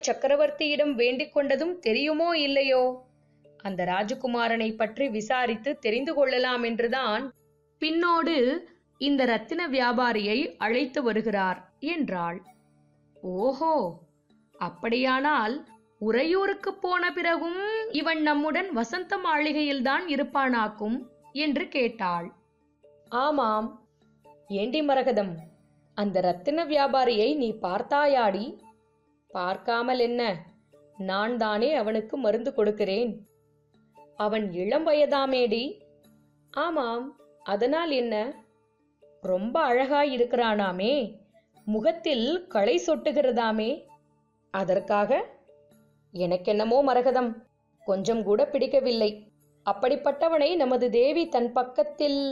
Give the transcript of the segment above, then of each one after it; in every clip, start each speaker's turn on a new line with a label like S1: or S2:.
S1: சக்கரவர்த்தியிடம் வேண்டிக் கொண்டதும் தெரியுமோ இல்லையோ அந்த ராஜகுமாரனை பற்றி விசாரித்து தெரிந்து கொள்ளலாம் என்றுதான் பின்னோடு இந்த ரத்தின வியாபாரியை அழைத்து வருகிறார் என்றாள் ஓஹோ அப்படியானால் உறையூருக்கு போன பிறகும் இவன் நம்முடன் வசந்த மாளிகையில்தான் இருப்பானாக்கும் என்று கேட்டாள் ஆமாம் ஏண்டி மரகதம் அந்த ரத்தின வியாபாரியை நீ பார்த்தாயாடி பார்க்காமல் என்ன நான் தானே அவனுக்கு மருந்து கொடுக்கிறேன் அவன் இளம் வயதாமேடி ஆமாம் அதனால் என்ன ரொம்ப அழகாய் இருக்கிறானாமே முகத்தில் களை சொட்டுகிறதாமே அதற்காக எனக்கென்னமோ மரகதம் கொஞ்சம் கூட பிடிக்கவில்லை அப்படிப்பட்டவனை நமது தேவி தன் பக்கத்தில்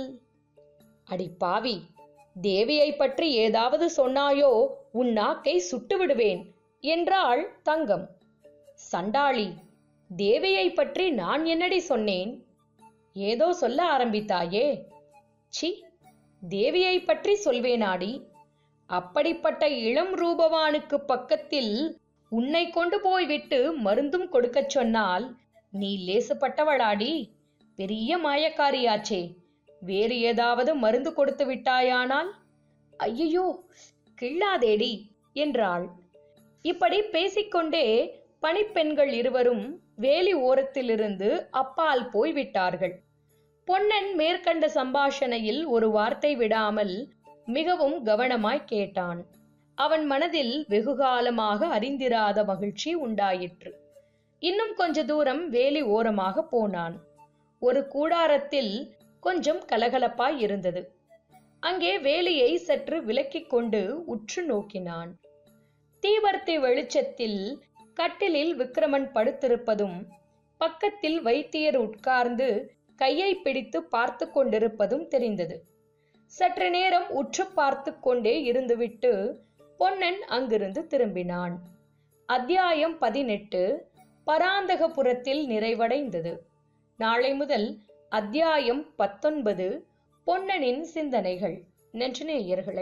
S1: அடி பாவி தேவியை பற்றி ஏதாவது சொன்னாயோ உன் நாக்கை சுட்டு விடுவேன் என்றாள் தங்கம் சண்டாளி தேவியை பற்றி நான் என்னடி சொன்னேன் ஏதோ சொல்ல ஆரம்பித்தாயே சி தேவியை பற்றி சொல்வேனாடி அப்படிப்பட்ட இளம் ரூபவானுக்கு பக்கத்தில் உன்னை கொண்டு போய் விட்டு மருந்தும் கொடுக்கச் சொன்னால் நீ லேசுப்பட்டவளாடி பெரிய மாயக்காரியாச்சே வேறு ஏதாவது மருந்து கொடுத்து விட்டாயானால் ஐயோ கிள்ளாதேடி என்றாள் இப்படி பேசிக்கொண்டே பணிப்பெண்கள் இருவரும் வேலி ஓரத்திலிருந்து அப்பால் போய் விட்டார்கள் பொன்னன் மேற்கண்ட சம்பாஷணையில் ஒரு வார்த்தை விடாமல் மிகவும் கவனமாய் கேட்டான் அவன் மனதில் வெகுகாலமாக அறிந்திராத மகிழ்ச்சி உண்டாயிற்று இன்னும் கொஞ்ச தூரம் வேலி ஓரமாக போனான் ஒரு கூடாரத்தில் கொஞ்சம் கலகலப்பாய் இருந்தது அங்கே வேலியை சற்று விலக்கிக் கொண்டு உற்று நோக்கினான் தீவர்த்தி வெளிச்சத்தில் கட்டிலில் விக்ரமன் படுத்திருப்பதும் பக்கத்தில் வைத்தியர் உட்கார்ந்து கையை பிடித்து பார்த்து கொண்டிருப்பதும் தெரிந்தது சற்று நேரம் உற்று பார்த்து கொண்டே இருந்துவிட்டு பொன்னன் அங்கிருந்து திரும்பினான் அத்தியாயம் பதினெட்டு பராந்தகபுரத்தில் நிறைவடைந்தது நாளை முதல் அத்தியாயம் பத்தொன்பது பொன்னனின் சிந்தனைகள் நன்றி நேயர்களே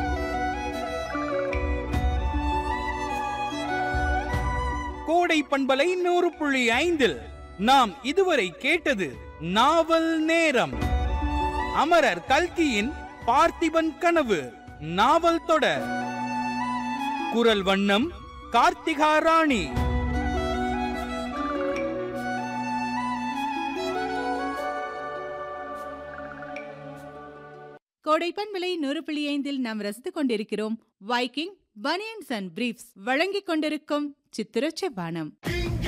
S2: கோடை பண்பலை நூறு புள்ளி ஐந்தில் நாம் இதுவரை கேட்டது நாவல் நேரம் அமரர் கல்கியின் பார்த்திபன் கனவு நாவல் தொடர் குரல் வண்ணம் கார்த்திகா ராணி
S3: கோடைப்பன் விலை நூறு புள்ளி ஐந்தில் நாம் ரசித்துக் கொண்டிருக்கிறோம் வைக்கிங் பனியன்ஸ் அண்ட் பிரீஃப்ஸ் வழங்கிக் கொண்டிருக்கும் சித்திர செவ்வானம்